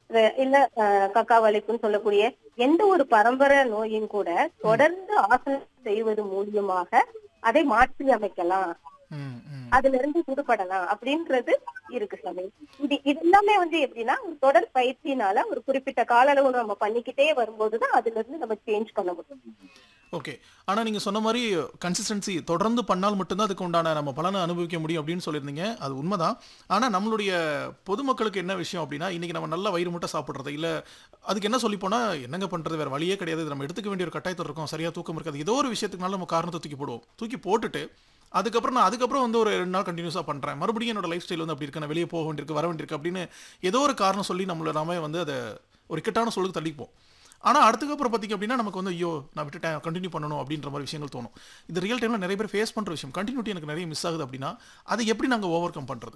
ர- இல்ல அஹ், கக்கா வலிப்புன்னு சொல்லக்கூடிய எந்த ஒரு பரம்பரை நோயும் கூட தொடர்ந்து ஆசனம் செய்வது மூலியமாக அதை மாற்றி அமைக்கலாம் ம், ம். அதுல இருந்து விடுபடலாம் அப்படின்றது இருக்கு சாமி இது இது எல்லாமே வந்து எப்படின்னா ஒரு தொடர் பயிற்சினால ஒரு குறிப்பிட்ட கால அளவு நம்ம பண்ணிக்கிட்டே வரும்போதுதான் அதுல இருந்து நம்ம சேஞ்ச் பண்ண முடியும் ஓகே ஆனா நீங்க சொன்ன மாதிரி கன்சிஸ்டன்சி தொடர்ந்து பண்ணால் மட்டும்தான் அதுக்கு உண்டான நம்ம பலனை அனுபவிக்க முடியும் அப்படின்னு சொல்லியிருந்தீங்க அது உண்மைதான் ஆனா நம்மளுடைய பொதுமக்களுக்கு என்ன விஷயம் அப்படின்னா இன்னைக்கு நம்ம நல்ல வயிறு முட்டை சாப்பிடுறது இல்ல அதுக்கு என்ன சொல்லி போனா என்னங்க பண்றது வேற வழியே கிடையாது இது நம்ம எடுத்துக்க வேண்டிய ஒரு கட்டாயத்தில் இருக்கும் சரியா தூக்கம் இருக்காது ஏதோ ஒரு விஷயத்துக்குனால நம்ம காரணத்தை தூக்கி போடுவோம் தூக்கி போட்டுட்டு அதுக்கப்புறம் நான் அதுக்கப்புறம் வந்து ஒரு ரெண்டு நாள் கண்டினியூஸாக பண்ணுறேன் மறுபடியும் என்னோட லைஃப் ஸ்டைல் வந்து அப்படி இருக்கு நான் வெளியே போக வேண்டியிருக்கு வர வேண்டியிருக்கு அப்படின்னு ஏதோ ஒரு காரணம் சொல்லி நம்மள நாம வந்து அதை ஒரு இக்கட்டான சொல்லுக்கு தள்ளிப்போம் ஆனால் அடுத்துக்கப்புறம் பார்த்திங்க அப்படின்னா நமக்கு வந்து ஐயோ நான் விட்டுட்டேன் கண்டினியூ பண்ணணும் அப்படின்ற மாதிரி விஷயங்கள் தோணும் இது ரியல் டைமில் நிறைய பேர் ஃபேஸ் பண்ணுற விஷயம் கண்டினியூட்டி எனக்கு நிறைய மிஸ் ஆகுது அப்படின்னா அதை எப்படி நாங்கள் ஓவர் கம் பண்ணுறது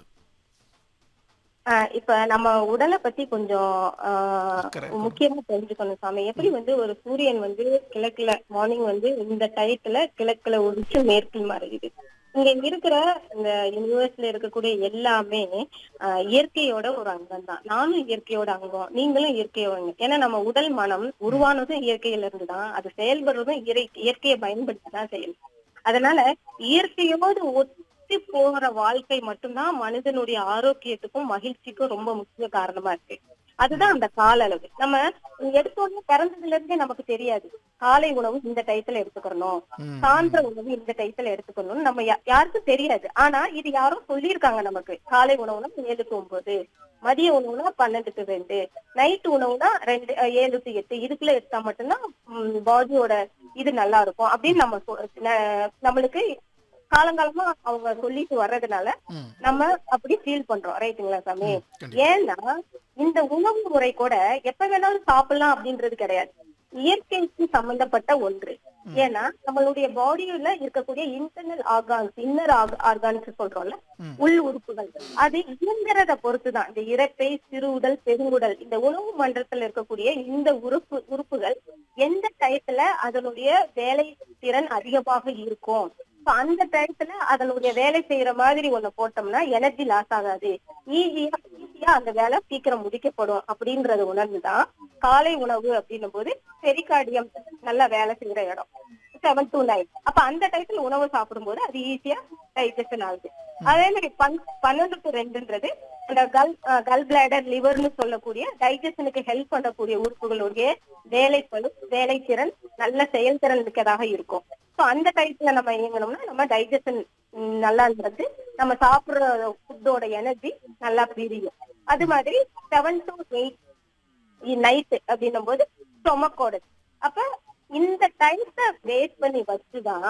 ஆஹ் இப்ப நம்ம உடலை பத்தி கொஞ்சம் ஆஹ், Correct. முக்கியமா தெரிஞ்சுக்கணும் சாமி எப்படி வந்து ஒரு சூரியன் வந்து கிழக்குல மார்னிங் வந்து இந்த டயத்துல கிழக்குல ஒடிச்சு மேற்கில் மறையுது இங்க இருக்கிற இந்த யூனிவர்ஸ்ல இருக்கக்கூடிய எல்லாமே ஆஹ், இயற்கையோட ஒரு அங்கம் தான் நானும் இயற்கையோட அங்கம் நீங்களும் இயற்கையோட அங்கம் ஏன்னா நம்ம உடல் மனம் உருவானதும் இயற்கையில இருந்து தான் அது செயல்படுறதும் இயற்கை இயற்கையை பயன்படுத்தி தான் செயல் அதனால இயற்கையோடு ஒத்தி போகிற வாழ்க்கை மட்டும்தான் மனிதனுடைய ஆரோக்கியத்துக்கும் மகிழ்ச்சிக்கும் ரொம்ப முக்கிய காரணமா இருக்கு அதுதான் அந்த கால அளவு நம்ம எடுத்தோடனே பிறந்ததுல இருந்தே நமக்கு தெரியாது காலை உணவு இந்த டயத்துல எடுத்துக்கணும் ம், சாயந்திர உணவு இந்த டயத்துல எடுத்துக்கணும்னு நம்ம யா- யாருக்கும் தெரியாது ஆனா இது யாரோ சொல்லியிருக்காங்க நமக்கு காலை உணவுனா ஏழு டு ஒன்பது மதிய உணவுனா பன்னெண்டு டு ரெண்டு நைட்டு உணவுனா ரெண்டு அஹ், ஏழு டு எட்டு இதுக்குள்ள எடுத்தா மட்டும்தான் பாடியோட இது நல்லா இருக்கும் அப்படின்னு நம்ம சொ- ந- நம்மளுக்கு காலங்காலமா அவங்க சொல்லிட்டு வர்றதுனால ம், நம்ம அப்படி ஃபீல் பண்றோம் ரைட்டுங்களா சாமி ம், கண்டிப்பா ஏன்னா இந்த உணவு முறை கூட எப்ப வேணாலும் சாப்பிடலாம் அப்படின்றது கிடையாது இயற்கைக்கு சம்பந்தப்பட்ட ஒன்று ஏன்னா நம்மளுடைய பாடியில இருக்கக்கூடிய இன்டர்னல் ஆர்கான்ஸ் இன்னர் ஆர்கான்ஸ் சொல்றோம்ல ம். உள் உறுப்புகள் அது இயந்திரத பொறுத்துதான் இந்த இறப்பை சிறுஉடல் பெருங்குடல் இந்த உணவு மண்டலத்துல இருக்கக்கூடிய இந்த உறுப்பு உறுப்புகள் எந்த டயத்துல அதனுடைய வேலை திறன் அதிகமாக இருக்கும் So, அந்த டயத்துல அதனுடைய வேலை செய்யற மாதிரி ஒண்ணு போட்டோம்னா எனர்ஜி லாஸ் ஆகாது ஈஸியா ஈஸியா அந்த வேலை சீக்கிரம் முடிக்கப்படும் அப்படின்றத உணர்ந்துதான் காலை உணவு அப்படின்னும் போது பெரிகார்டியம் நல்லா வேலை செய்யற இடம் செவன் டு நைன் அப்ப அந்த டயத்துல உணவு சாப்பிடும்போது அது ஈஸியா டைஜஷன் ஆகுது அதே மாதிரி பன் பன்னெண்டு டு ரெண்டுன்றது அந்த கல் கல் பிளாடர் லிவர்னு சொல்லக்கூடிய டைஜஷனுக்கு ஹெல்ப் பண்ணக்கூடிய உறுப்புகளுடைய வேலைப்பளு வேலை திறன் நல்ல செயல்திறன் மிக்கதாக இருக்கும் சோ அந்த டயத்துல நம்ம இயங்கணும்னா நம்ம டைஜஷன் நல்லா இருந்தது நம்ம சாப்பிடுற ஃபுட்டோட எனர்ஜி நல்லா பிரியும் அது மாதிரி செவன் டு எயிட் நைட்டு அப்படின்னும் போது ஸ்டொமக்கோட அப்ப இந்த டைத்தை வேஸ்ட் பண்ணி வச்சுதான்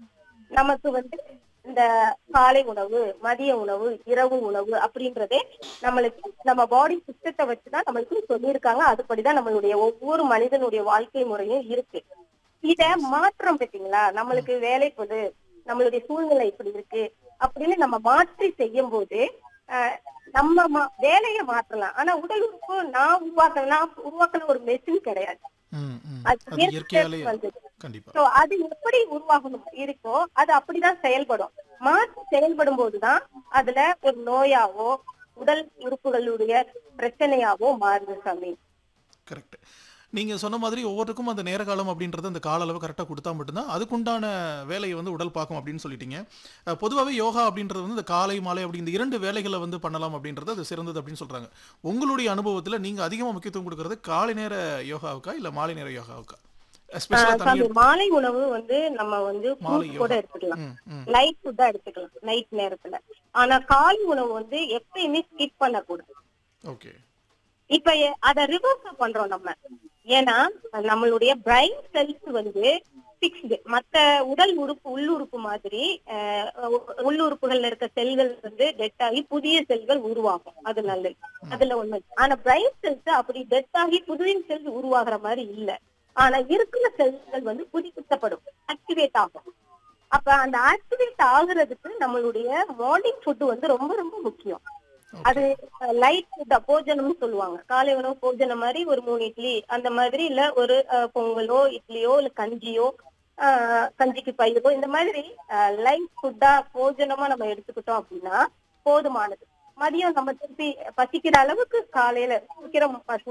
நமக்கு வந்து இந்த காலை உணவு மதிய உணவு இரவு உணவு அப்படின்றதே நம்மளுக்கு நம்ம பாடி சிஸ்டத்தை வச்சுதான் நம்மளுக்கு சொல்லியிருக்காங்க அதுபடிதான் நம்மளுடைய ஒவ்வொரு மனிதனுடைய வாழ்க்கை முறையும் இருக்கு இத மாற்றம் பார்த்தீங்களா நம்மளுக்கு வேலை பொது நம்மளுடைய சூழ்நிலை இப்படி இருக்கு அப்படின்னு நம்ம மாற்றி செய்யும் போது ஆஹ், நம்ம மா- வேலையை மாற்றலாம் ஆனா உடல் உறுப்பு நான் உருவாக்க நான் உருவாக்குன ஒரு மெஷின் கிடையாது ம், ம். அது அது இயற்கையாலே வந்தது கண்டிப்பா சோ அது எப்படி உருவாகணும் இருக்கோ அது அப்படிதான் செயல்படும் மாற்றி செயல்படும் போதுதான் அதுல ஒரு நோயாவோ உடல் உறுப்புகளுடைய பிரச்சனையாவோ மாறுது சாமி கரெக்ட் நீங்க சொன்ன மாதிரி ஒவ்வொருக்கும் அந்த நேர காலம் அப்படின்றது அந்த கால அளவு கரெக்டாக கொடுத்தா மட்டும்தான் அதுக்குண்டான வேலையை வந்து உடல் பார்க்கும் அப்படின்னு சொல்லிட்டீங்க அஹ், பொதுவாகவே யோகா அப்படின்றது வந்து இந்த காலை மாலை அப்படி இந்த இரண்டு வேலைகளை வந்து பண்ணலாம் அப்படின்றது அது சிறந்தது அப்படின்னு சொல்றாங்க உங்களுடைய அனுபவத்துல நீங்க அதிகமாக முக்கியத்துவம் கொடுக்கறது காலை நேர யோகாவுக்கா இல்ல மாலை நேர யோகாவுக்கா எஸ்பெஷலாக சாமி தனியாக மாலை உணவு வந்து நம்ம வந்து மாலை ஃப்ரூட் கூட யோகா. எடுத்துக்கலாம் ம் ம் லைட் ஃபுட்டா எடுத்துக்கலாம் நைட் நேரத்துல ஆனா காலை உணவு வந்து எப்பயுமே ஸ்கிப் பண்ணக்கூடாது ஓகே இப்ப எ- அத ரிவர்ஸ் பண்றோம் நம்ம ஏன்னா நம்மளுடைய பிரைன் செல்ஸ் வந்து பிக்ஸ்டு மத்த உடல் உறுப்பு உள்ளுறுப்பு மாதிரி அஹ், உ- உள்ளுறுப்புகள்ல இருக்க செல்கள் வந்து டெட் ஆகி புதிய செல்கள் உருவாகும் அது நல்லது அதுல ஒண்ணு ஆனா பிரைன் செல்ஸ் அப்படி டெட் ஆகி புதிய செல் உருவாகுற மாதிரி இல்ல ஆனா இருக்கிற செல்கள் வந்து புதுப்பிக்கப்படும் ஆக்டிவேட் ஆகும் அப்ப அந்த ஆக்டிவேட் ஆகுறதுக்கு நம்மளுடைய மார்னிங் ஃபுட் வந்து ரொம்ப ரொம்ப முக்கியம் அது லைட் ஃபுட் போஜனம்னு சொல்லுவாங்க காலை உணவு போஜனம் மாதிரி ஒரு மூணு இட்லி அந்த மாதிரி இல்ல ஒரு அஹ், பொங்கலோ இட்லியோ இல்ல கஞ்சியோ ஆஹ், கஞ்சிக்கு பயிரோ இந்த மாதிரி லைட் ஃபுட்டா போஜனமா நம்ம எடுத்துக்கிட்டோம் அப்படின்னா போதுமானது மதியம் நம்ம திருப்பி பசிக்கிற அளவுக்கு காலையில சீக்கிரம் பசி